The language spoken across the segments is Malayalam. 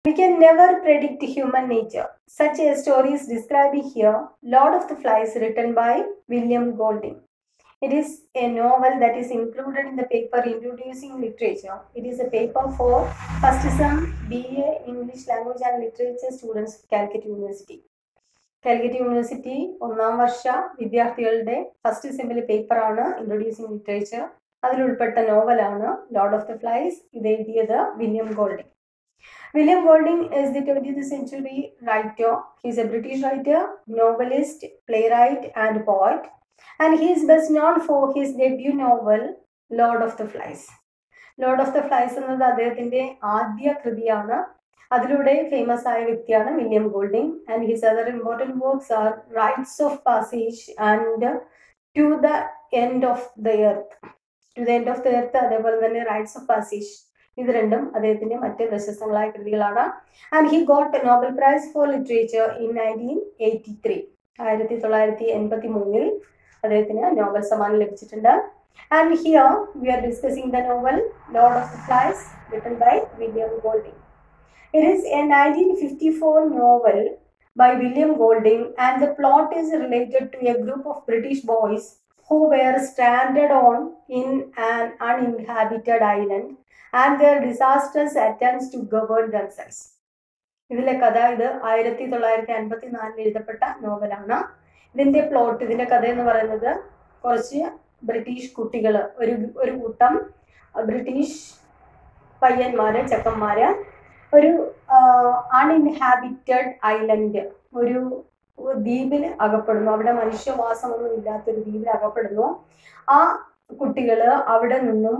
We can never predict human nature. Such a story is described here, Lord of the Flies, written by William Golding. It is a novel that is included in the paper Introducing Literature. It is a paper for first sem BA English Language and Literature students of Calicut University. Calicut university ഒന്നാം വർഷ വിദ്യാർത്ഥികളുടെ ഫസ്റ്റ് സെമ്മിലെ പേപ്പറാണ് ഇൻട്രൊഡ്യൂസിങ് ലിറ്ററേച്ചർ അതിൽ ഉൾപ്പെട്ട നോവലാണ് ലോർഡ് ഓഫ് ദ ഫ്ലൈസ് ഇത് എഴുതിയത് William Golding William Golding is the twenty century writer he's a British writer novelist playwright and poet and he is best known for his debut novel Lord of the Flies Lord of the Flies എന്നത് അദ്ദേഹത്തിന്റെ ആദ്യ കൃതിയാണ് അതിലൂടെ ഫേമസ് ആയ വ്യക്തിയാണ് William Golding and his other important works are Rites of Passage and To the end of the Earth to the end of the earth അതേപോലെ തന്നെ റൈറ്റ്സ് ഓഫ് പാസേജ് ഇത് രണ്ടും അദ്ദേഹത്തിന്റെ മറ്റ് പ്രശസ്തങ്ങളായ കൃതികളാണ് and he got Nobel Prize for literature in nineteen eighty three ആയിരത്തി തൊള്ളായിരത്തി എൺപത്തി മൂന്നിൽ അദ്ദേഹത്തിന് നോബൽ സമ്മാനം ലഭിച്ചിട്ടുണ്ട് and here we are discussing the novel Lord of the Flies written by William Golding It is a 1954 novel by William Golding, and the plot is related to a group of British boys who were stranded on in an uninhabited island and their disastrous attempts to govern themselves. ഇതിലെ കഥ ഇത് ആയിരത്തി തൊള്ളായിരത്തി അൻപത്തി നാലിൽ എഴുതപ്പെട്ട നോവലാണ് ഇതിന്റെ പ്ലോട്ട് ഇതിന്റെ കഥ എന്ന് പറയുന്നത് കുറച്ച് ബ്രിട്ടീഷ് കുട്ടികൾ ഒരു ഒരു കൂട്ടം ബ്രിട്ടീഷ് പയ്യന്മാര് ചെക്കന്മാര് ഒരു അൺഇൻഹാബിറ്റഡ് ഐലൻഡ് ഒരു ദ്വീപിൽ അകപ്പെടുന്നു അവിടെ മനുഷ്യവാസമൊന്നും ഇല്ലാത്തൊരു ദ്വീപിൽ അകപ്പെടുന്നു ആ കുട്ടികൾ അവിടെ നിന്നും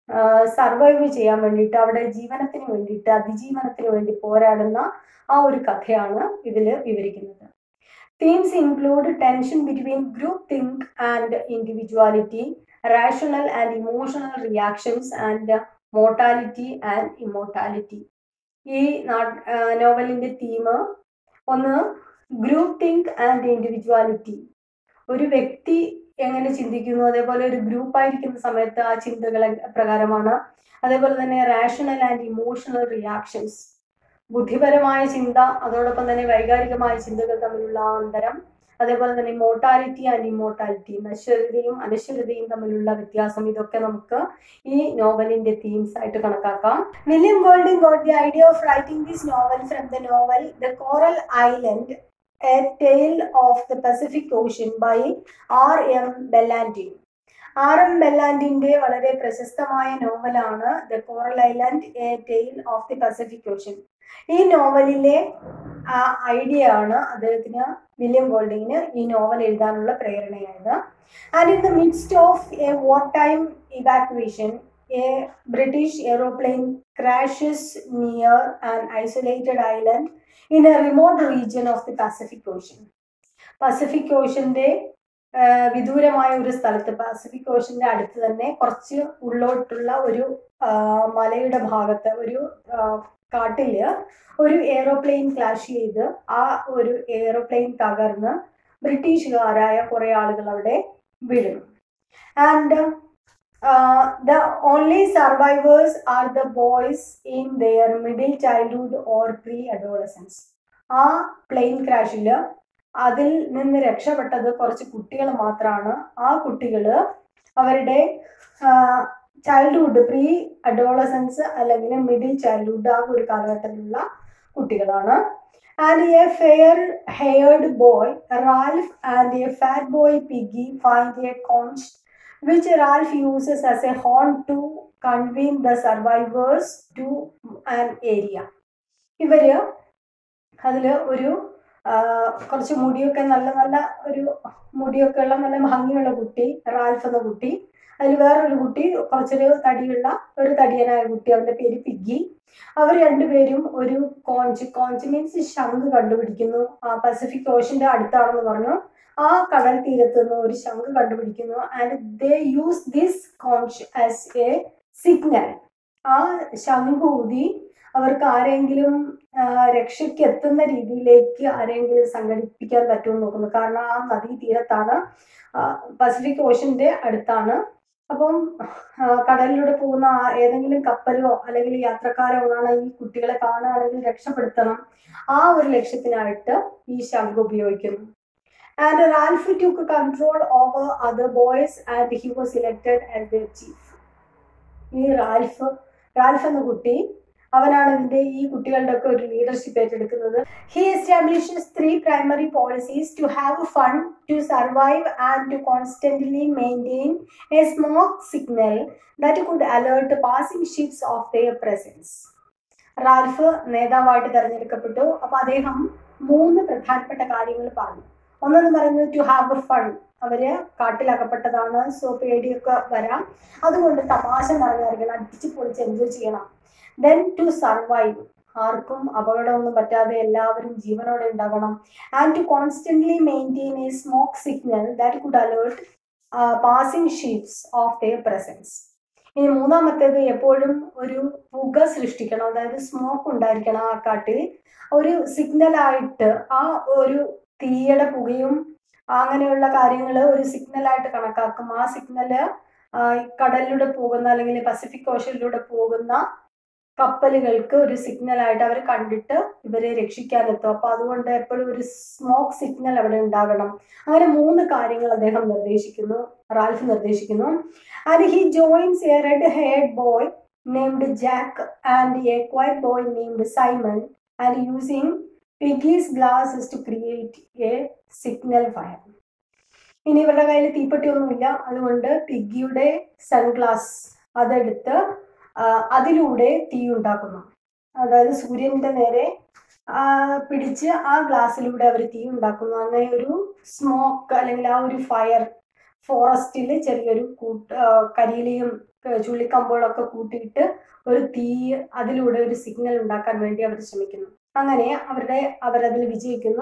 സർവൈവ് ചെയ്യാൻ വേണ്ടിയിട്ട് അവിടെ ജീവനത്തിന് വേണ്ടിയിട്ട് അതിജീവനത്തിന് വേണ്ടി പോരാടുന്ന ആ ഒരു കഥയാണ് ഇതിൽ വിവരിക്കുന്നത് themes include tension between group think and individuality rational and emotional reactions and mortality and immortality ഈ നോവലിന്റെ തീം ഒന്ന് ഗ്രൂപ്പ് തിങ്ക് ആൻഡ് ഇൻഡിവിജ്വാലിറ്റി ഒരു വ്യക്തി എങ്ങനെ ചിന്തിക്കുന്നു അതേപോലെ ഒരു ഗ്രൂപ്പ് ആയിരിക്കുന്ന സമയത്ത് ആ ചിന്തകൾ പ്രകാരമാണ് അതേപോലെ തന്നെ റാഷണൽ ആൻഡ് ഇമോഷണൽ റിയാക്ഷൻസ് ബുദ്ധിപരമായ ചിന്ത അതോടൊപ്പം തന്നെ വൈകാരികമായ ചിന്തകൾ തമ്മിലുള്ള അന്തരം അതേപോലെ തന്നെ മോർട്ടാലിറ്റി ആൻഡ് ഇമ്മോർട്ടാലിറ്റി നശ്വരതയും അനശ്വരതയും തമ്മിലുള്ള വ്യത്യാസം ഇതൊക്കെ നമുക്ക് ഈ നോവലിന്റെ തീംസ് ആയിട്ട് കണക്കാക്കാം William Golding got the idea of writing this novel from the novel The Coral Island a Tale of the Pacific Ocean by R M Ballantyne R M ബെല്ലാൻഡിന്റെ വളരെ പ്രശസ്തമായ നോവലാണ് the Coral Island a Tale of the Pacific Ocean ഈ നോവലിലെ ആ ഐഡിയ ആണ് അദ്ദേഹത്തിന് വില്യം ഗോൾഡിങ്ങിന് ഈ നോവൽ എഴുതാനുള്ള പ്രേരണയായത് and in the midst of a war time evacuation a British aeroplane crashes near an isolated island in a remote region of the Pacific Ocean Pacific ഓഷ്യന്റെ വിദൂരമായ ഒരു സ്ഥലത്ത് പസഫിക് ഓഷ്യന്റെ അടുത്ത് തന്നെ കുറച്ച് ഉള്ളോട്ടുള്ള ഒരു മലയുടെ ഭാഗത്ത് ഒരു കാട്ടില് ഒരു എയ്റോപ്ലെയിൻ ക്ലാഷ് ചെയ്ത് ആ ഒരു എയ്റോപ്ലെയിൻ തകർന്ന് ബ്രിട്ടീഷുകാരായ കുറെ ആളുകൾ അവിടെ വീഴുന്നു and the only survivors are the boys in their middle childhood or pre adolescence ആ പ്ലെയിൻ ക്രാഷിൽ അതിൽ നിന്ന് രക്ഷപ്പെട്ടത് കുറച്ച് കുട്ടികൾ മാത്രമാണ് ആ കുട്ടികൾ അവരുടെ ചൈൽഡ്ഹുഡ് പ്രീ അഡോളസൻസ് അല്ലെങ്കിൽ മിഡിൽ ചൈൽഡ്ഹുഡ് ആ ഒരു കാലഘട്ടത്തിലുള്ള കുട്ടികളാണ് and a fair haired boy Ralph and a fat boy Piggy find a conch which Ralph uses as a horn to convene the survivors to an area ഇവര് അതിൽ ഒരു കുറച്ച് മുടിയൊക്കെ നല്ല നല്ല ഒരു മുടിയൊക്കെ ഉള്ള നല്ല ഭംഗിയുള്ള കുട്ടി റാൽഫ് എന്ന കുട്ടി അതിൽ വേറൊരു കുട്ടി കുറച്ചൊരു തടിയുള്ള ഒരു തടിയനായ കുട്ടി അവന്റെ പേര് പിഗ്ഗി അവർ രണ്ടുപേരും ഒരു കോഞ്ച് കോഞ്ച് മീൻസ് ശംഖ് കണ്ടുപിടിക്കുന്നു ആ പസഫിക് ഓഷന്റെ അടുത്താണെന്ന് പറഞ്ഞു ആ കടൽ തീരത്ത് നിന്ന് ഒരു ശംഖ് കണ്ടുപിടിക്കുന്നു and they use this conch as a signal ആ ശംഖ് ഊതി അവർക്ക് ആരെങ്കിലും രക്ഷയ്ക്ക് എത്തുന്ന രീതിയിലേക്ക് ആരെങ്കിലും സംഘടിപ്പിക്കാൻ പറ്റുമെന്ന് നോക്കുന്നു കാരണം ആ നദീ തീരത്താണ് പസഫിക് ഓഷന്റെ അടുത്താണ് അപ്പം ആ, കടലിലൂടെ പോകുന്ന ആ- ഏതെങ്കിലും കപ്പലോ അല്ലെങ്കിൽ യാത്രക്കാരോ ആണ് ഈ കുട്ടികളെ കാണുകയാണെങ്കിൽ രക്ഷപ്പെടുത്തണം ആ ഒരു ലക്ഷ്യത്തിനായിട്ട് ഈ ശംഖ് ഉപയോഗിക്കുന്നു and Ralph took control over other boys and he was elected as the chief ഈ റാൽഫ് റാൽഫ് എന്ന കുട്ടി അവനാണ് ഇതിന്റെ ഈ കുട്ടികളുടെ ഒക്കെ ഒരു ലീഡർഷിപ്പ് ഏറ്റെടുക്കുന്നത് he establishes three primary policies to have fun to survive and to constantly maintain a smoke signal that could alert passing ships of their presence Ralph നേതാവായിട്ട് തെരഞ്ഞെടുക്കപ്പെട്ടു അപ്പൊ അദ്ദേഹം മൂന്ന് പ്രധാനപ്പെട്ട കാര്യങ്ങൾ പറഞ്ഞു ഒന്നെന്ന് പറയുന്നത് ടു ഹാവ് എ ഫൺ അവര് കാട്ടിലകപ്പെട്ടതാണ് സോ പേടിയൊക്കെ വരാം അതുകൊണ്ട് തമാശ നിറഞ്ഞിരിക്കണം അടിച്ച് പൊളിച്ച് എൻജോയ് ചെയ്യണം ദെൻ ടു സർവൈവ് ആർക്കും അപകടമൊന്നും പറ്റാതെ എല്ലാവരും ജീവനോടെ ഉണ്ടാകണം and to constantly maintain a smoke signal that could alert passing ships of their presence ഇനി മൂന്നാമത്തേത് എപ്പോഴും ഒരു പുക സൃഷ്ടിക്കണം അതായത് സ്മോക്ക് ഉണ്ടായിരിക്കണം ആ കാട്ടിൽ ഒരു സിഗ്നലായിട്ട് ആ ഒരു തീയുടെ പുകയും അങ്ങനെയുള്ള കാര്യങ്ങൾ ഒരു സിഗ്നലായിട്ട് കണക്കാക്കും ആ സിഗ്നല് കടലിലൂടെ പോകുന്ന അല്ലെങ്കിൽ പസഫിക് ഓഷനിലൂടെ പോകുന്ന കപ്പലുകൾക്ക് ഒരു സിഗ്നലായിട്ട് അവർ കണ്ടിട്ട് ഇവരെ രക്ഷിക്കാനെത്തും അപ്പൊ അതുകൊണ്ട് എപ്പോഴും ഒരു സ്മോക്ക് സിഗ്നൽ അവിടെ ഉണ്ടാകണം അങ്ങനെ മൂന്ന് കാര്യങ്ങൾ അദ്ദേഹം നിർദ്ദേശിക്കുന്നു റാൽഫ് നിർദ്ദേശിക്കുന്നു and he joins a red haired boy named Jack and a quiet boy named Simon and using Piggy's glasses to create a signal fire ഇനി ഇവരുടെ കയ്യിൽ തീപ്പെട്ടിയൊന്നുമില്ല അതുകൊണ്ട് പിഗ്ഗിയുടെ സൺഗ്ലാസ് അതെടുത്ത് ആ, അതിലൂടെ തീ ഉണ്ടാക്കുന്നു അതായത് സൂര്യന്റെ നേരെ ആ, പിടിച്ച് ആ ഗ്ലാസ്സിലൂടെ അവർ തീ ഉണ്ടാക്കുന്നു അങ്ങനെ ഒരു സ്മോക്ക് അല്ലെങ്കിൽ ആ ഒരു ഫയർ ഫോറസ്റ്റിൽ ചെറിയൊരു കൂട്ട് ആ, കരിയിലയും ആ, ചുള്ളിക്കമ്പുകളൊക്കെ കൂട്ടിയിട്ട് ഒരു തീ അതിലൂടെ ഒരു സിഗ്നൽ ഉണ്ടാക്കാൻ വേണ്ടി അവർ ശ്രമിക്കുന്നു അങ്ങനെ അവരുടെ അവരതിൽ വിജയിക്കുന്നു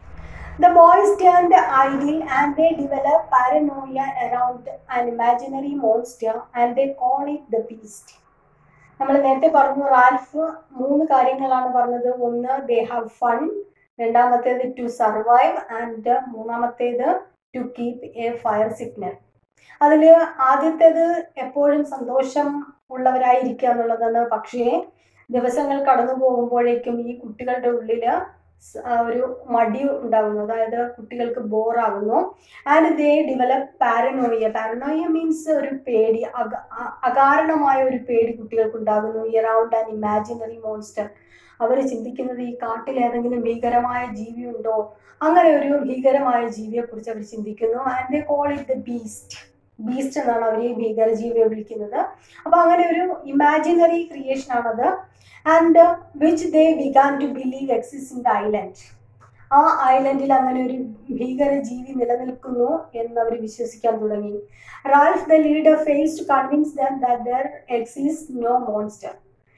The boys turned idle and they developed paranoia around an imaginary monster and they call it the beast. നമ്മൾ നേരത്തെ പറഞ്ഞു റാൽഫ് മൂന്ന് കാര്യങ്ങളാണ് പറഞ്ഞത് ഒന്ന് ദേ ഹാവ് ഫൺ രണ്ടാമത്തേത് ടു സർവൈവ് ആൻഡ് മൂന്നാമത്തേത് to keep a fire signal അതിൽ ആദ്യത്തേത് എപ്പോഴും സന്തോഷം ഉള്ളവരായിരിക്കുക എന്നുള്ളതാണ് പക്ഷേ ദിവസങ്ങൾ കടന്നു പോകുമ്പോഴേക്കും ഈ കുട്ടികളുടെ ഉള്ളില് സ് ആ ഒരു മടി ഉണ്ടാകുന്നു അതായത് കുട്ടികൾക്ക് ബോറാകുന്നു and they develop paranoia paranoia means ഒരു പേടി അക- അ- അകാരണമായ ഒരു പേടി കുട്ടികൾക്ക് ഉണ്ടാകുന്നു അറൗണ്ട് ആൻ ഇമാജിനറി മോൺസ്റ്റർ അവർ ചിന്തിക്കുന്നത് ഈ കാട്ടിൽ ഏതെങ്കിലും ഭീകരമായ ജീവി ഉണ്ടോ അങ്ങനെ ഒരു ഭീകരമായ ജീവിയെ കുറിച്ച് അവർ ചിന്തിക്കുന്നു and they call it the beast beast എന്നാണ് അവർ ഈ ഭീകരജീവിയെ വിളിക്കുന്നത് അപ്പൊ അങ്ങനെ ഒരു ഇമാജിനറി ക്രിയേഷൻ ആണത് and which they began to believe exist in the island ആ ഐലൻഡിൽ അങ്ങനെ ഒരു ഭീകര ജീവി നിലനിൽക്കുന്നു എന്ന് അവർ വിശ്വസിക്കാൻ തുടങ്ങി Ralph the leader fails to convince them that there exist no monster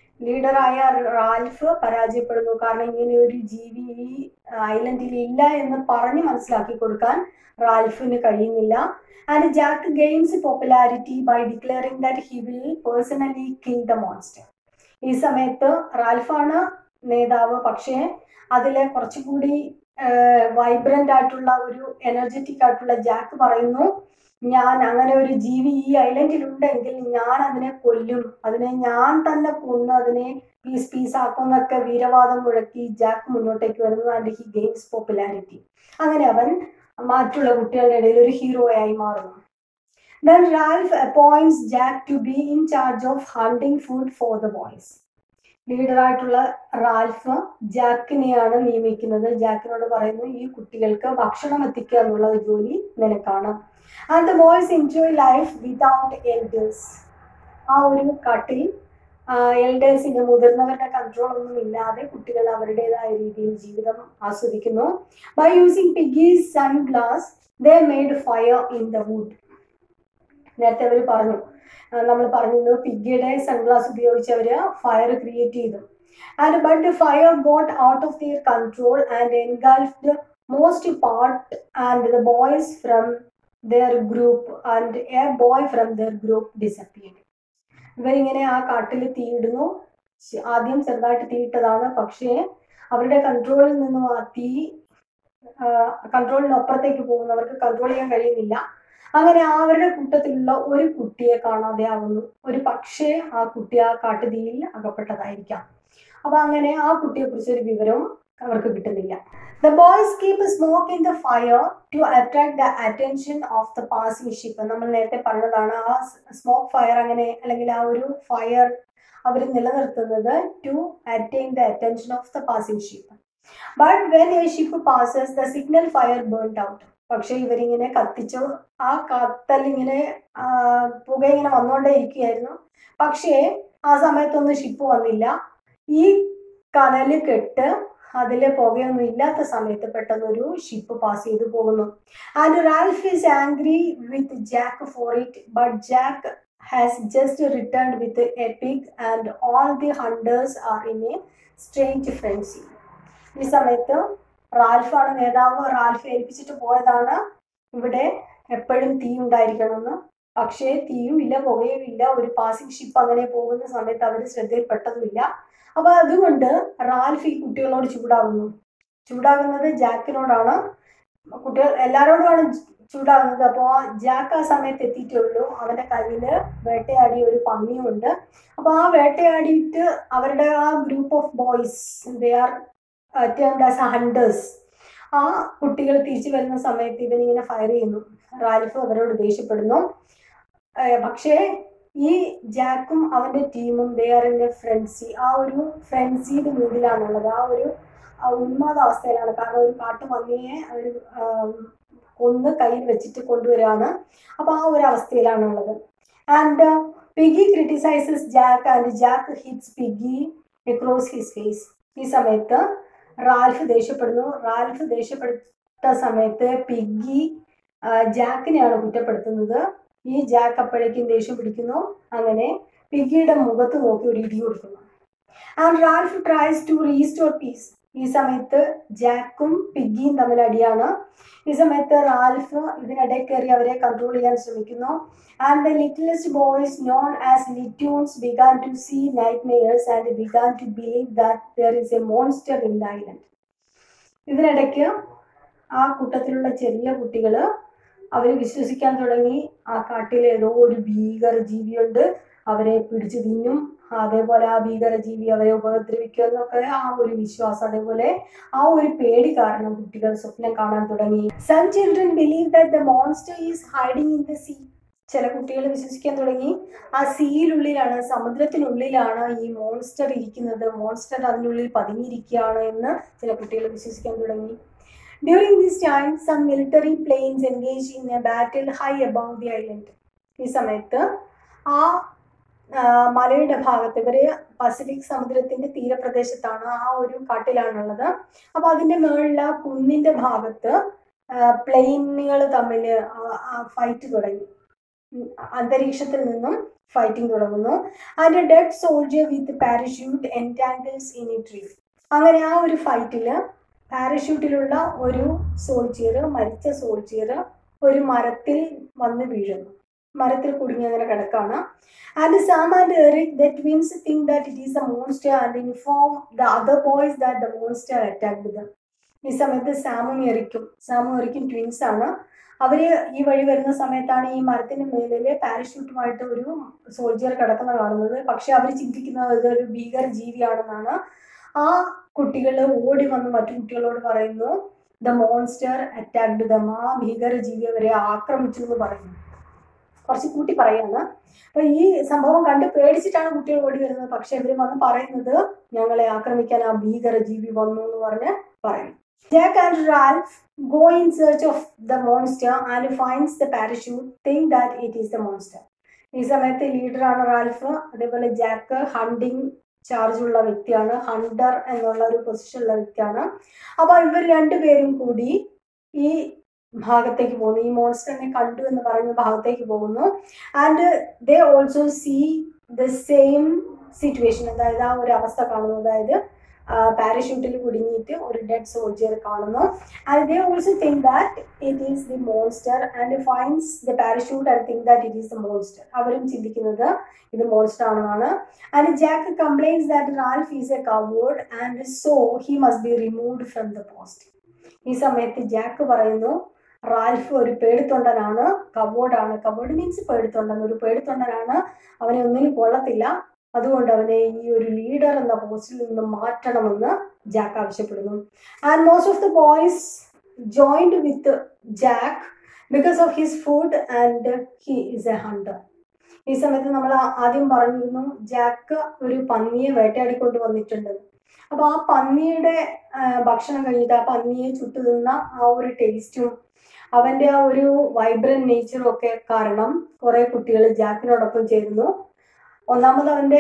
ലീഡറായ റാൽഫ് പരാജയപ്പെടുന്നു കാരണം ഇങ്ങനെ ഒരു ജീവി ഈ ഐലൻഡിൽ ഇല്ല എന്ന് പറഞ്ഞ് മനസ്സിലാക്കി കൊടുക്കാൻ റാൽഫിന് കഴിയുന്നില്ല and Jack gains popularity by declaring that he will personally kill the monster ഈ സമയത്ത് റാൽഫാണ് നേതാവ് പക്ഷേ അതിലെ കുറച്ചുകൂടി വൈബ്രന്റ് ആയിട്ടുള്ള ഒരു എനർജറ്റിക് ആയിട്ടുള്ള ജാക്ക് പറയുന്നു ഞാൻ അങ്ങനെ ഒരു ജീവി ഈ ഐലൻഡിൽ ഉണ്ടെങ്കിൽ ഞാൻ അതിനെ കൊല്ലും അതിനെ ഞാൻ തന്നെ കൊന്ന് അതിനെ പീസ് പീസ് ആക്കുന്നൊക്കെ വീരവാദം മുഴക്കി ജാക്ക് മുന്നോട്ടേക്ക് വരുന്നു ആൻഡ് ഹി ഗെയിൻസ് പോപ്പുലാരിറ്റി അങ്ങനെ അവൻ മറ്റുള്ള കുട്ടികളുടെ ഇടയിൽ ഒരു ഹീറോയായി മാറുന്നു Then Ralph appoints Jack to be in charge of hunting food for the boys. ലീഡറായിട്ടുള്ള റാൽഫ് ജാക്കിനെയാണ് നിയമിക്കുന്നത് ജാക്കിനോട് പറയുന്നു ഈ കുട്ടികൾക്ക് ഭക്ഷണം എത്തിക്കുക എന്നുള്ള ഒരു ജോലി നിനക്കാണ് and the boys enjoy life without elders ആ ഒരു കാട്ടിൽ എൽഡേഴ്സിന് മുതിർന്നവരുടെ കൺട്രോൾ ഒന്നും ഇല്ലാതെ കുട്ടികൾ അവരുടേതായ രീതിയിൽ ജീവിതം ആസ്വദിക്കുന്നു by using Piggy's sun glass they made fire in the wood നേരത്തെ അവർ പറഞ്ഞു നമ്മൾ പറഞ്ഞിരുന്നു പിഗ്ഗിയുടെ സൺഗ്ലാസ് ഉപയോഗിച്ച് അവർ ഫയർ ക്രിയേറ്റ് ചെയ്തു and but fire got out of their control and engulfed most part and the boys from their group and a boy from their group disappeared ഇവരിങ്ങനെ ആ കാട്ടിൽ തീയിടുന്നു ശ- ആദ്യം ചെറുതായിട്ട് തീയിട്ടതാണ് പക്ഷേ അവരുടെ കൺട്രോളിൽ നിന്നും ആ തീ കൺട്രോളിന് അപ്പുറത്തേക്ക് പോകുന്നവർക്ക് കൺട്രോൾ ചെയ്യാൻ കഴിയുന്നില്ല അങ്ങനെ അവരുടെ കൂട്ടത്തിലുള്ള ഒരു കുട്ടിയെ കാണാതെയാകുന്നു ഒരു പക്ഷേ ആ കുട്ടി ആ കാട്ടുതീയിൽ അകപ്പെട്ടതായിരിക്കാം അപ്പൊ അങ്ങനെ ആ കുട്ടിയെ കുറിച്ച് ഒരു വിവരവും അവർക്ക് കിട്ടുന്നില്ല the boys keep smoke in the fire to attract the attention of the passing ship നമ്മൾ നേരത്തെ പറഞ്ഞതാണ് ആ സ്മോക്ക് ഫയർ അങ്ങനെ അല്ലെങ്കിൽ ആ ഒരു ഫയർ അവർ നിലനിർത്തുന്നത് to attain the attention of the passing ship but when a ship passes the signal fire burned out പക്ഷെ ഇവരിങ്ങനെ കത്തിച്ചു ആ കത്തൽ ഇങ്ങനെ പുക ഇങ്ങനെ വന്നുകൊണ്ടേ ഇരിക്കുകയായിരുന്നു പക്ഷേ ആ സമയത്തൊന്നും ഷിപ്പ് വന്നില്ല ഈ കനല് കെട്ട് അതിൽ പുകയൊന്നും ഇല്ലാത്ത സമയത്ത് പെട്ടെന്ന് ഒരു ഷിപ്പ് പാസ് ചെയ്തു പോകുന്നു and Ralph is angry with Jack for it but Jack has just return with a pig and all the hunters are in a strange frenzy ഈ സമയത്ത് റാൽഫാണ് നേതാവ് റാൽഫ് ഏൽപ്പിച്ചിട്ട് പോയതാണ് ഇവിടെ എപ്പോഴും തീ ഉണ്ടായിരിക്കണമെന്ന് പക്ഷേ തീയും ഇല്ല പുകയും ഇല്ല ഒരു പാസിംഗ് ഷിപ്പ് അങ്ങനെ പോകുന്ന സമയത്ത് അവർ ശ്രദ്ധയിൽപ്പെട്ടതുമില്ല അപ്പൊ അതുകൊണ്ട് റാൽഫ് ഈ കുട്ടികളോട് ചൂടാകുന്നു ചൂടാകുന്നത് ജാക്കിനോടാണ് കുട്ടികൾ എല്ലാവരോടുമാണ് ചൂടാകുന്നത് അപ്പോൾ ജാക്ക് ആ സമയത്ത് എത്തിയിട്ടുള്ളൂ അവന്റെ കയ്യില് വേട്ടയാടിയ ഒരു പന്നിയുണ്ട് അപ്പൊ ആ വേട്ടയാടിയിട്ട് അവരുടെ ആ group of boys they are termed as hunters ആ കുട്ടികൾ തിരിച്ചു വരുന്ന സമയത്ത് ഇവൻ ഇങ്ങനെ ഫയർ ചെയ്യുന്നു റാൽഫ് അവരോട് ദേഷ്യപ്പെടുന്നു പക്ഷേ ഈ ജാക്കും അവന്റെ ടീമും they are in a frenzy ആ ഒരു ഫ്രണ്ട്സിയുടെ മൂഡിലാണുള്ളത് ആ ഒരു ഉന്മാദ അവസ്ഥയിലാണ് കാരണം ഒരു കാട്ടുപന്നിയെ അവർ കൊന്ന് കയ്യിൽ വെച്ചിട്ട് കൊണ്ടുവരികയാണ് അപ്പൊ ആ ഒരു അവസ്ഥയിലാണുള്ളത് and Piggy criticises Jack and Jack hits Piggy across his face ഈ സമയത്ത് റാൽഫ് ദേഷ്യപ്പെടുന്നു റാൽഫ് ദേഷ്യപ്പെട്ട സമയത്ത് പിഗ്ഗി ജാക്കിനെയാണ് കുറ്റപ്പെടുത്തുന്നത് ഈ ജാക്ക് അപ്പോഴേക്കും ദേഷ്യം പിടിക്കുന്നു അങ്ങനെ പിഗ്ഗിയുടെ മുഖത്ത് നോക്കി ഒരു ഇടി കൊടുക്കുന്നു and Ralph tries to restore peace ഈ സമയത്ത് ജാക്കും പിഗ്ഗിയും തമ്മിൽ അടിയാണ് ഈ സമയത്ത് റാൽഫ് ഇതിനിടെ കയറി അവരെ കൺട്രോൾ ചെയ്യാൻ ശ്രമിക്കുന്നു and the littlest boys known as littluns began to see nightmares and began to believe that there is a monster in the island ഇതിനിടയ്ക്ക് ആ കൂട്ടത്തിലുള്ള ചെറിയ കുട്ടികൾ അവർ വിശ്വസിക്കാൻ തുടങ്ങി ആ കാട്ടിൽ ഏതോ ഒരു ഭീകര ജീവിയുണ്ട് അവരെ പിടിച്ചു തിന്നും അതേപോലെ ആ ഭീകര ജീവി അവരെ ഉപദ്രവിക്കും എന്നൊക്കെ ആ ഒരു വിശ്വാസം അതേപോലെ ആ ഒരു പേടി കാരണം കുട്ടികൾ സ്വപ്നം കാണാൻ തുടങ്ങി some children believe that the monster is hiding in the sea ചില കുട്ടികൾ വിശ്വസിക്കാൻ തുടങ്ങി ആ സീയിലുള്ളിലാണ് സമുദ്രത്തിനുള്ളിലാണ് ഈ മോൺസ്റ്റർ ഇരിക്കുന്നത് മോൺസ്റ്റർ അതിനുള്ളിൽ പതുങ്ങിയിരിക്കുകയാണ് എന്ന് ചില കുട്ടികൾ വിശ്വസിക്കാൻ തുടങ്ങി during this time some military planes engage in a battle high above the island ഈ സമയത്ത് ആ മലയുടെ ഭാഗത്ത് ഇവര് പസഫിക് സമുദ്രത്തിന്റെ തീരപ്രദേശത്താണ് ആ ഒരു കാട്ടിലാണുള്ളത് അപ്പൊ അതിന്റെ മുകളിൽ ആ കുന്നിന്റെ ഭാഗത്ത് പ്ലെയിനുകൾ തമ്മിൽ ഫൈറ്റ് തുടങ്ങി അന്തരീക്ഷത്തിൽ നിന്നും ഫൈറ്റിംഗ് തുടങ്ങുന്നു and dead soldier with parachute entangles in a tree അങ്ങനെ ആ ഒരു ഫൈറ്റിൽ പാരഷ്യൂട്ടിലുള്ള ഒരു സോൾജിയർ മരിച്ച സോൾജിയർ ഒരു മരത്തിൽ വന്ന് വീഴുന്നു മരത്തിൽ കുടുങ്ങി അങ്ങനെ കിടക്കാണ് and Sam and Eric the twins think that it is a monster and inform the other boys that the monster attacked them ഈ സമയത്ത് സാമും എറിക്കും സാമും എറിക്കും ട്വിൻസ് ആണ് അവര് ഈ വഴി വരുന്ന സമയത്താണ് ഈ മരത്തിന് മേലില് പാരഷൂട്ടുമായിട്ട് ഒരു സോൾജിയർ കിടക്കുന്ന കാണുന്നത് പക്ഷെ അവർ ചിന്തിക്കുന്നത് ഇതൊരു ഭീകര ജീവിയാണെന്നാണ് ആ കുട്ടികൾ ഓടി വന്ന് മറ്റു കുട്ടികളോട് പറയുന്നു ദ മോൺസ്റ്റർ അറ്റാക്ഡ് ദം ആ ഭീകര ജീവി അവരെ ആക്രമിച്ചു എന്ന് പറയുന്നു കുറച്ച് കൂട്ടി പറയാണ് അപ്പൊ ഈ സംഭവം കണ്ട് പേടിച്ചിട്ടാണ് കുട്ടികൾ ഓടി വരുന്നത് പക്ഷെ ഇവർ വന്ന് പറയുന്നത് ഞങ്ങളെ ആക്രമിക്കാൻ ആ ഭീകര ജീവി വന്നു എന്ന് പറഞ്ഞ് പറയും Jack and Ralph go in search of the monster and finds the parachute think that it is the monster ഈ സമയത്ത് ലീഡറാണ് റാൽഫ് അതേപോലെ ജാക്ക് ഹണ്ടിങ് ചാർജ് ഉള്ള വ്യക്തിയാണ് ഹണ്ടർ എന്നുള്ള ഒരു പൊസിഷനുള്ള വ്യക്തിയാണ് അപ്പൊ ഇവർ രണ്ടുപേരും കൂടി ഈ ഭാഗത്തേക്ക് പോകുന്നു ഈ മോൺസ്റ്ററിനെ കണ്ടു എന്ന് പറയുന്ന ഭാഗത്തേക്ക് പോകുന്നു and they also see the same situation അതായത് ആ ഒരു അവസ്ഥ കാണുന്നു അതായത് പാരഷൂട്ടിൽ കുടുങ്ങിയിട്ട് ഒരു ഡെഡ് സോൾജിയർ കാണുന്നു and they also think that it is the monster and finds the parachute and think that it is the monster അവരും ചിന്തിക്കുന്നത് ഇത് മോൺസ്റ്റർ ആണെന്നാണ് and Jack complains that Ralph is a coward and so he must be removed from the post ഈ സമയത്ത് ജാക്ക് പറയുന്നു റാൽഫ് ഒരു പേടിത്തൊണ്ടനാണ് കബോർഡാണ് കബോർഡ് മീൻസ് പേടിത്തൊണ്ടൻ ഒരു പേടിത്തൊണ്ടനാണ് അവനെ ഒന്നിനും കൊള്ളത്തില്ല അതുകൊണ്ട് അവനെ ഈ ഒരു ലീഡർ എന്ന പോസ്റ്റിൽ നിന്ന് മാറ്റണമെന്ന് ജാക്ക് ആവശ്യപ്പെടുന്നു and most of the boys joined with Jack because of his food and he is a hunter ഈ സമയത്ത് നമ്മൾ ആദ്യം പറഞ്ഞിരുന്നു ജാക്ക് ഒരു പന്നിയെ വേട്ടയാടിക്കൊണ്ട് വന്നിട്ടുണ്ട് അപ്പൊ ആ പന്നിയുടെ ആ, ഭക്ഷണം കഴിഞ്ഞിട്ട് ആ പന്നിയെ ചുട്ടു തിന്ന ആ ഒരു ടേസ്റ്റും അവന്റെ ആ ഒരു വൈബ്രന്റ് നേച്ചറും ഒക്കെ കാരണം കുറെ കുട്ടികൾ ജാക്കിനോടൊപ്പം ചേരുന്നു ഒന്നാമത് അവന്റെ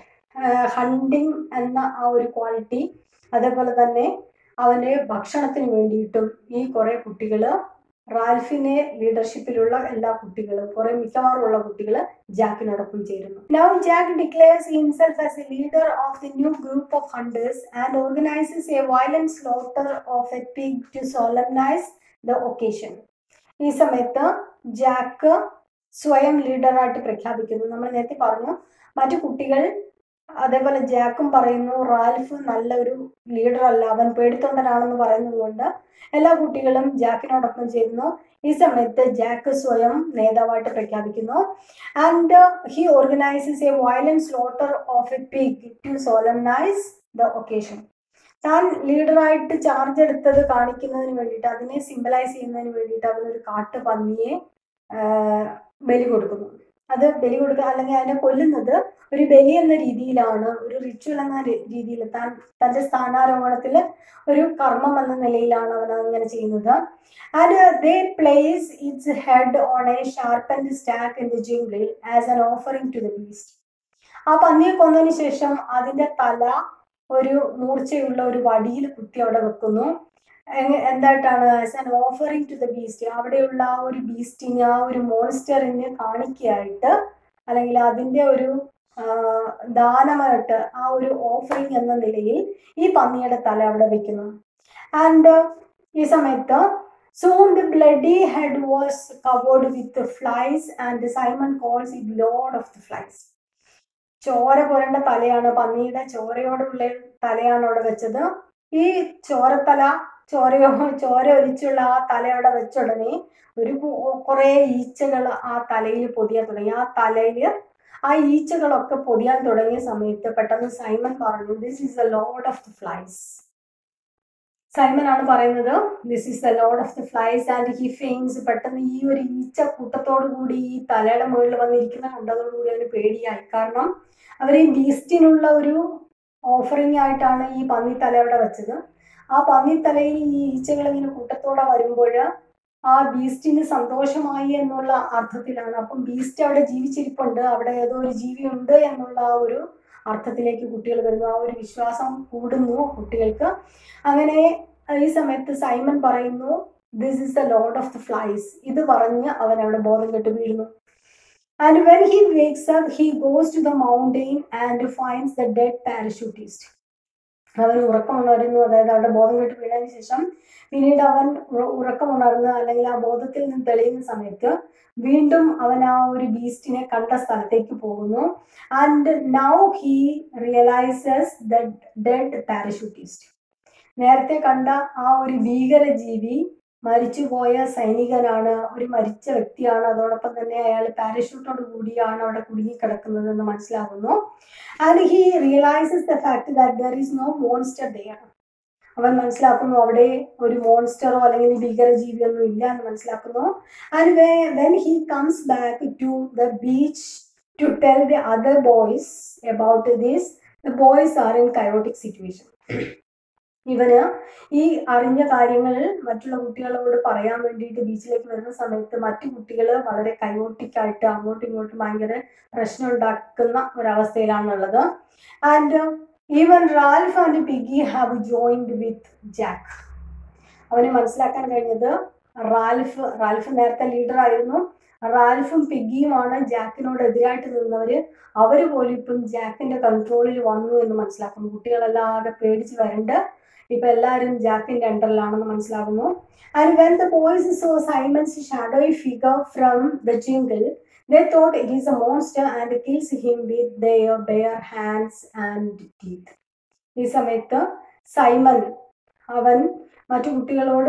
ഹണ്ടിങ് എന്ന ആ ഒരു ക്വാളിറ്റി അതേപോലെ തന്നെ അവന്റെ ഭക്ഷണത്തിന് വേണ്ടിയിട്ടും ഈ കുറെ കുട്ടികൾ റാൽഫിനെ ലീഡർഷിപ്പിലുള്ള എല്ലാ കുട്ടികളും കുറെ മിക്കവാറും ഉള്ള കുട്ടികൾ ജാക്കിനോടൊപ്പം ചേരുന്നു now Jack declares himself as a leader of the new group of hunters and organises a violent slaughter of a pig to solemnise the occasion ഈ സമയത്ത് ജാക്ക് സ്വയം ലീഡറായിട്ട് പ്രഖ്യാപിക്കുന്നു നമ്മൾ നേരത്തെ പറഞ്ഞു മറ്റു കുട്ടികൾ അതേപോലെ ജാക്കും പറയുന്നു റാൽഫ് നല്ലൊരു ലീഡർ അല്ല അവൻ പേടിത്തൊണ്ടനാണെന്ന് പറയുന്നത് കൊണ്ട് എല്ലാ കുട്ടികളും ജാക്കിനോടൊപ്പം ചേരുന്നു ഈ സമയത്ത് ജാക്ക് സ്വയം നേതാവായിട്ട് പ്രഖ്യാപിക്കുന്നു and he organises a violent slaughter of a pig to solemnise the occasion താൻ ലീഡറായിട്ട് ചാർജ് എടുത്തത് കാണിക്കുന്നതിന് വേണ്ടിയിട്ട് അതിനെ സിംബലൈസ് ചെയ്യുന്നതിന് വേണ്ടിയിട്ട് അവനൊരു കാട്ടു പന്നിയെ ആഹ്, ബലി കൊടുക്കുന്നു അത് ബലി കൊടുക്കുക അല്ലെങ്കിൽ അതിനെ കൊല്ലുന്നത് ഒരു ബലി എന്ന രീതിയിലാണ് ഒരു റിച്വൽ എന്ന രീ- രീതിയിൽ താൻ തന്റെ സ്ഥാനാരോഹണത്തിൽ ഒരു കർമ്മം എന്ന നിലയിലാണ് അവൻ അങ്ങനെ ചെയ്യുന്നത് and they place its head on a sharpened stake in the jungle as an offering to the beast ആ പന്നിയെ കൊന്നതിന് ശേഷം അതിന്റെ തല ഒരു മൂർച്ചയുള്ള ഒരു വടിയിൽ കുത്തി അവിടെ വെക്കുന്നു എങ്ങ- എന്തായിട്ടാണ് as an offering to the beast അവിടെയുള്ള ആ ഒരു ബീസ്റ്റിന് ആ ഒരു മോൺസ്റ്ററിന് കാണിക്കയായിട്ട് അല്ലെങ്കിൽ അതിന്റെ ഒരു ആ, ദാനമായിട്ട് ആ ഒരു ഓഫറിംഗ് എന്ന നിലയിൽ ഈ പന്നിയുടെ തല അവിടെ വെക്കുന്നു ആൻഡ് ഈ സമയത്ത് soon the bloody head was covered with flies and Simon calls it lord of the flies ചോര പുരണ്ട തലയാണ് പന്നിയുടെ ചോരയോടുള്ള തലയാണ് അവിടെ വെച്ചത് ഈ ചോരത്തല ചോരയോ ചോര ഒലിച്ചുള്ള ആ തല അവിടെ വെച്ച ഉടനെ ഒരു കു- കുറേ ഈച്ചകൾ ആ തലയിൽ പൊതിയാൻ തുടങ്ങി ആ തലയിൽ ആ ഈച്ചകളൊക്കെ പൊതിയാൻ തുടങ്ങിയ സമയത്ത് പെട്ടെന്ന് സൈമൺ പറഞ്ഞു this is a lord of the flies Simon ആണ് പറയുന്നത് this is the lord of the flies and he faints പെട്ടെന്ന് ഈ ഒരു ഈച്ച കൂട്ടത്തോടു കൂടി ഈ തലയുടെ മുകളിൽ വന്നിരിക്കുന്ന കണ്ടതോടുകൂടി അവന് പേടിയായി കാരണം അവർ ഈ ബീസ്റ്റിനുള്ള ഒരു ഓഫറിംഗ് ആയിട്ടാണ് ഈ പന്നിത്തല അവിടെ വെച്ചത് ആ പന്നിത്തലയിൽ ഈ ഈച്ചകൾ ഇങ്ങനെ കൂട്ടത്തോടെ വരുമ്പോൾ ആ ബീസ്റ്റിന് സന്തോഷമായി എന്നുള്ള അർത്ഥത്തിലാണ് അപ്പം ബീസ്റ്റ് അവിടെ ജീവിച്ചിരിപ്പുണ്ട് അവിടെ ഏതോ ഒരു ജീവി ഉണ്ട് എന്നുള്ള ആ ഒരു അർത്ഥത്തിലേക്ക് കുട്ടികൾ വരുന്നു ആ ഒരു വിശ്വാസം കൂടുന്നു കുട്ടികൾക്ക് അങ്ങനെ ഈ സമയത്ത് സൈമൺ പറയുന്നു this is the lord of the flies ഇത് പറഞ്ഞ് അവൻ അവിടെ ബോധം കെട്ട് വീഴുന്നു and when he wakes up he goes to the mountain and finds the dead parachutist അവൻ ഉറക്കം ഉണരുന്നു അതായത് അവിടെ ബോധം കെട്ട് വീണതിന് ശേഷം പിന്നീട് അവൻ ഉറ- ഉറക്കം ഉണർന്ന് അല്ലെങ്കിൽ ആ ബോധത്തിൽ നിന്ന് തെളിയുന്ന സമയത്ത് വീണ്ടും അവൻ ആ ഒരു ബീസ്റ്റിനെ കണ്ട സ്ഥലത്തേക്ക് പോകുന്നു and now he realises the dead parachutist നേരത്തെ കണ്ട ആ ഒരു ഭീകരജീവി മരിച്ചുപോയ സൈനികനാണ് ഒരു മരിച്ച വ്യക്തിയാണ് അതോടൊപ്പം തന്നെ അയാൾ പാരഷൂട്ടോട് കൂടിയാണ് അവിടെ കുടുങ്ങിക്കിടക്കുന്നത് എന്ന് മനസ്സിലാകുന്നു and he realises the fact that there is no monster there അവൻ മനസ്സിലാക്കുന്നു അവിടെ ഒരു മോൺസ്റ്ററോ അല്ലെങ്കിൽ ഭീകരജീവിയോ ഒന്നും ഇല്ല എന്ന് മനസ്സിലാക്കുന്നു and when he comes back to the beach to tell the other boys about this the boys are in chaotic situation ഇവന് ഈ അറിഞ്ഞ കാര്യങ്ങൾ മറ്റുള്ള കുട്ടികളോട് പറയാൻ വേണ്ടിയിട്ട് ബീച്ചിലേക്ക് വരുന്ന സമയത്ത് മറ്റു കുട്ടികൾ വളരെ കയോട്ടിക്കായിട്ട് അങ്ങോട്ടും ഇങ്ങോട്ടും ഭയങ്കര പ്രശ്നം ഉണ്ടാക്കുന്ന ഒരവസ്ഥയിലാണുള്ളത് and even Ralph and Piggy have joined with Jack അവന് മനസ്സിലാക്കാൻ കഴിഞ്ഞത് റാൽഫ് റാൽഫ് നേരത്തെ ലീഡർ ആയിരുന്നു റാൽഫും പിഗിയുമാണ് ജാക്കിനോട് എതിരായിട്ട് നിന്നവര് അവര് പോലും ഇപ്പം ജാക്കിന്റെ കൺട്രോളിൽ വന്നു എന്ന് മനസ്സിലാക്കുന്നു കുട്ടികളെല്ലാം ആകെ പേടിച്ച് വരണ്ട് ഇപ്പൊ എല്ലാവരും ജാക്കിന്റെ അണ്ടറിലാണെന്ന് മനസ്സിലാകുന്നു and when the boys saw Simon's shadowy figure from the jungle they thought it is a monster and kills him with their bare hands and teeth ഈ സമയത്ത് സൈമൺ അവൻ മറ്റു കുട്ടികളോട്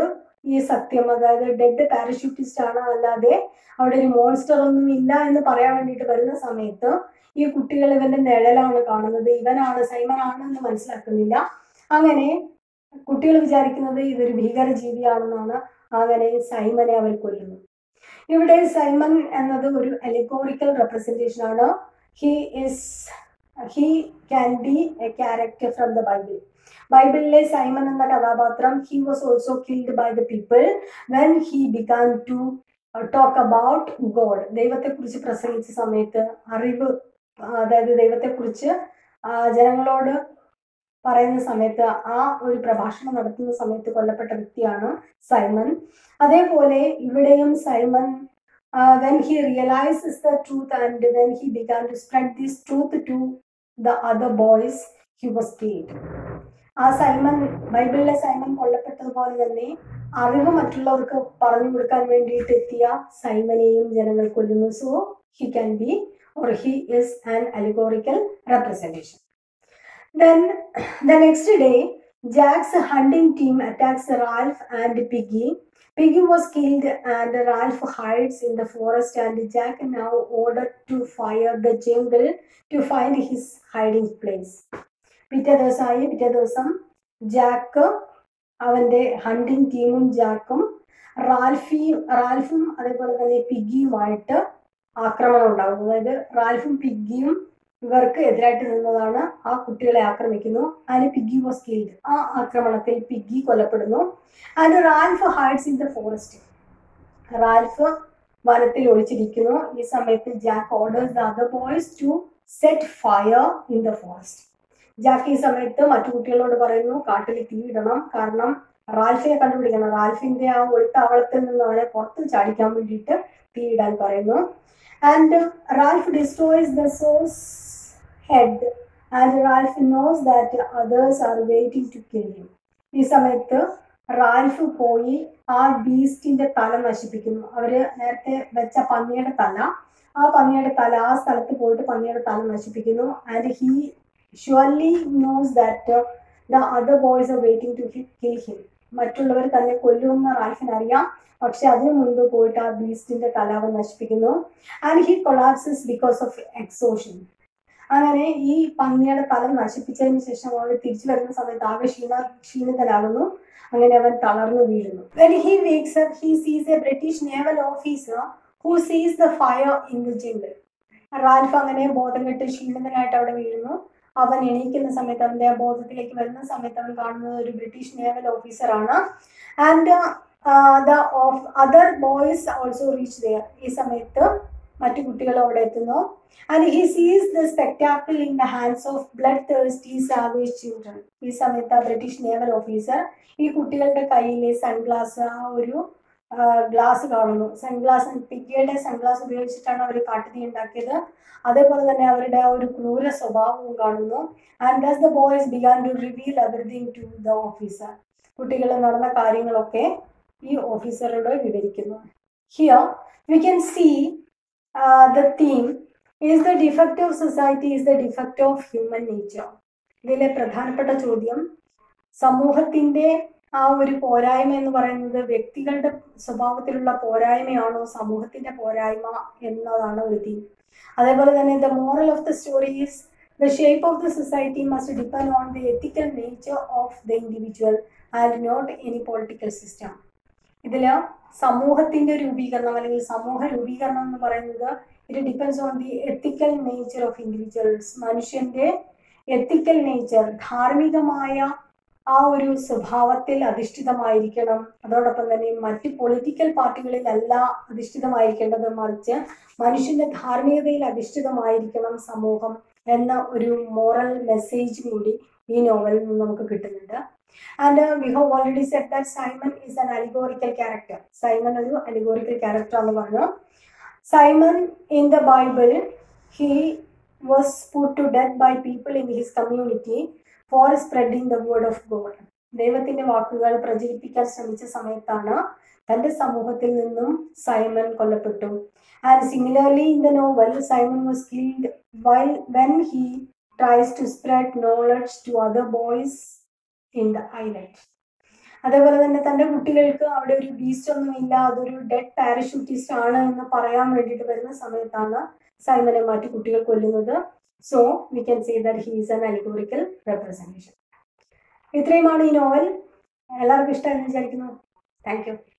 ഈ സത്യം അതായത് ഡെഡ് പാരഷൂട്ടിസ്റ്റ് ആണ് അല്ലാതെ അവിടെ ഒരു മോൺസ്റ്റർ ഒന്നും ഇല്ല എന്ന് പറയാൻ വേണ്ടിയിട്ട് വരുന്ന സമയത്ത് ഈ കുട്ടികൾ ഇവന്റെ നിഴലാണ് കാണുന്നത് ഇവനാണ് സൈമൻ ആണ് എന്ന് മനസ്സിലാക്കുന്നില്ല അങ്ങനെ കുട്ടികൾ വിചാരിക്കുന്നത് ഇതൊരു ഭീകര ജീവിയാണെന്നാണ് അങ്ങനെ സൈമനെ അവർ കൊല്ലുന്നു ഇവിടെ സൈമൺ എന്നത് ഒരു അലിഗോറിക്കൽ റെപ്രസെന്റേഷൻ ആണ് he is he can be a character from the Bible ബൈബിളിലെ സൈമൺ എന്ന കഥാപാത്രം he was also killed by the people when he began to talk about God ദൈവത്തെക്കുറിച്ച് പ്രസംഗിച്ച സമയത്ത് അറിവ് അതായത് ദൈവത്തെക്കുറിച്ച് ജനങ്ങളോട് പറയുന്ന സമയത്ത് ആ ഒരു പ്രഭാഷണം നടത്തുന്ന സമയത്ത് കൊല്ലപ്പെട്ട വ്യക്തിയാണ് സൈമൺ അതേപോലെ ഇവിടെയും Simon when he realises the truth and when he began to spread this truth to the other boys he was killed ആ സൈമൺ ബൈബിളിലെ സൈമൺ കൊല്ലപ്പെട്ടതുപോലെ തന്നെ അറിവ് മറ്റുള്ളവർക്ക് പറഞ്ഞു കൊടുക്കാൻ വേണ്ടിയിട്ട് എത്തിയ സൈമനെയും ജനങ്ങൾ കൊല്ലുന്നു so he can be or he is an allegorical representation. Then the next day, Jack's hunting team attacks Ralph and Piggy. Piggy was killed and Ralph hides in the forest and Jack now ordered to fire the jungle to find his hiding place. പിറ്റേ ദിവസമായി പിറ്റേ ദിവസം ജാക്ക് അവന്റെ ഹണ്ടിങ് ടീമും ജാക്കും റാൽഫിയും റാൽഫും അതേപോലെ തന്നെ പിഗിയുമായിട്ട് ആക്രമണം ഉണ്ടാകും അതായത് റാൽഫും പിഗ്ഗിയും ഇവർക്ക് എതിരായിട്ട് നിന്നതാണ് ആ കുട്ടികളെ ആക്രമിക്കുന്നു അതിന് പിഗ്ഗി വാസ് കിൽഡ് ആ ആക്രമണത്തിൽ പിഗ്ഗി കൊല്ലപ്പെടുന്നു and Ralph hides in the forest Ralph വനത്തിൽ ഒളിച്ചിരിക്കുന്നു ഈ സമയത്ത് Jack orders the other boys to set fire in the forest Jack ഈ സമയത്ത് മറ്റു കുട്ടികളോട് പറയുന്നു കാട്ടിൽ തീയിടണം കാരണം റാൽഫിനെ കണ്ടുപിടിക്കണം റാൽഫിന്റെ ആ ഒളിത്താവളത്തിൽ നിന്ന് അവനെ പുറത്ത് ചാടിക്കാൻ വേണ്ടിയിട്ട് തീയിടാൻ പറയുന്നു ആൻഡ് റാൽഫ് ഡിസ്ട്രോയ്സ് ദ സോഴ്സ് head and Ralph knows that others are waiting to kill him ഈ സമയത്ത് റാൽഫ് പോയി ആ ബീസ്റ്റിന്റെ തല നശിപ്പിക്കുന്നു അവര് നേരത്തെ വെച്ച പന്നിയുടെ തല ആ പന്നിയുടെ തല ആ സ്ഥലത്ത് പോയിട്ട് പന്നിയുടെ തല നശിപ്പിക്കുന്നു and he surely knows that the other boys are waiting to kill him മറ്റുള്ളവർ തന്നെ കൊല്ലുമെന്ന് റാൽഫിന് അറിയാം പക്ഷെ അതിനു മുൻപ് പോയിട്ട് ആ ബീസ്റ്റിന്റെ തല അവൻ നശിപ്പിക്കുന്നു and he collapses because of exhaustion അങ്ങനെ ഈ പന്നിയുടെ തല നശിപ്പിച്ചതിന് ശേഷം അവൻ തിരിച്ചു വരുന്ന സമയത്ത് ആകെ ക്ഷീണ ക്ഷീണിതനാകുന്നു അങ്ങനെ അവൻ തളർന്നു വീഴുന്നു when he wakes up he sees a British naval officer who sees the fire in the jungle Ralph അങ്ങനെ ബോധം കെട്ട് ക്ഷീണിതനായിട്ട് അവിടെ വീഴുന്നു അവൻ എണീക്കുന്ന സമയത്ത് അവന്റെ ബോധത്തിലേക്ക് വരുന്ന സമയത്ത് അവൻ കാണുന്നത് ഒരു ബ്രിട്ടീഷ് നേവൽ ഓഫീസറാണ് and the of other boys also reach there ഈ സമയത്ത് മറ്റു കുട്ടികൾ അവിടെ എത്തുന്നു and he sees the spectacle in the hands of bloodthirsty savage children ഈ സമയത്ത് ആ ബ്രിട്ടീഷ് നേവൽ ഓഫീസർ ഈ കുട്ടികളുടെ കയ്യിലെ സൺഗ്ലാസ് ആ ഒരു ഗ്ലാസ് കാണുന്നു സൺഗ്ലാസ് പിഗ്ഗിയുടെ സൺഗ്ലാസ് ഉപയോഗിച്ചിട്ടാണ് അവർ കാട്ടുതീ ഉണ്ടാക്കിയത് അതേപോലെ തന്നെ അവരുടെ ആ ഒരു ക്രൂര സ്വഭാവവും കാണുന്നു and thus the boys began to reveal everything to the officer കുട്ടികൾ നടന്ന കാര്യങ്ങളൊക്കെ ഈ ഓഫീസറോട് വിവരിക്കുന്നു here we can see the theme is the defect of society is the defect of human nature ഇതിലെ പ്രധാനപ്പെട്ട ചോദ്യം സമൂഹത്തിന്റെ ആ ഒരു പോരായ്മ എന്ന് പറയുന്നത് വ്യക്തികളുടെ സ്വഭാവത്തിലുള്ള പോരായ്മയാണോ സമൂഹത്തിന്റെ പോരായ്മ എന്നതാണ് ഒരു തീം അതേപോലെ തന്നെ the moral of the story is the shape of the society must depend on the ethical nature of the individual and not any political system ഇതിൽ സമൂഹത്തിന്റെ രൂപീകരണം അല്ലെങ്കിൽ സമൂഹ രൂപീകരണം എന്ന് പറയുന്നത് it depends on the ethical nature of individuals മനുഷ്യന്റെ എത്തിക്കൽ നേച്ചർ ധാർമ്മികമായ ആ ഒരു സ്വഭാവത്തിൽ അധിഷ്ഠിതമായിരിക്കണം അതോടൊപ്പം തന്നെ മറ്റ് പൊളിറ്റിക്കൽ പാർട്ടികളിലല്ല അധിഷ്ഠിതമായിരിക്കേണ്ടത് മറിച്ച് മനുഷ്യന്റെ ധാർമ്മികതയിൽ അധിഷ്ഠിതമായിരിക്കണം സമൂഹം എന്ന ഒരു മോറൽ മെസ്സേജ് കൂടി ഈ നോവലിൽ നിന്ന് നമുക്ക് കിട്ടുന്നുണ്ട് and we have already set that Simon is an allegorical character Simon ഒരു അലിഗോറിക്കൽ ക്യാരക്ടർ എന്ന് പറഞ്ഞു Simon in the Bible he was put to death by people in his community for spreading the word of God ദൈവത്തിന്റെ വാക്കുകൾ പ്രചരിപ്പിക്കാൻ ശ്രമിച്ച സമയത്താണ് തന്റെ സമൂഹത്തിൽ നിന്നും സൈമൺ കൊല്ലപ്പെട്ടു and similarly in the novel Simon was killed while when he tries to spread knowledge to other boys in the island അതേപോലെ തന്നെ തന്റെ കുട്ടികൾക്ക് അവിടെ ഒരു ബീസ്റ്റ് ഒന്നും ഇല്ല അതൊരു ഡെഡ് പാരഷൂട്ടിസ്റ്റ് ആണ് എന്ന് പറയാൻ വേണ്ടിയിട്ട് വരുന്ന സമയത്താണ് സൈമനെ മാറ്റി കുട്ടികൾ കൊല്ലുന്നത് so we can say that he is an allegorical representation ഇത്രയുമാണ് ഈ നോവൽ എല്ലാവർക്കും ഇഷ്ടമെന്ന് വിചാരിക്കുന്നു താങ്ക് യു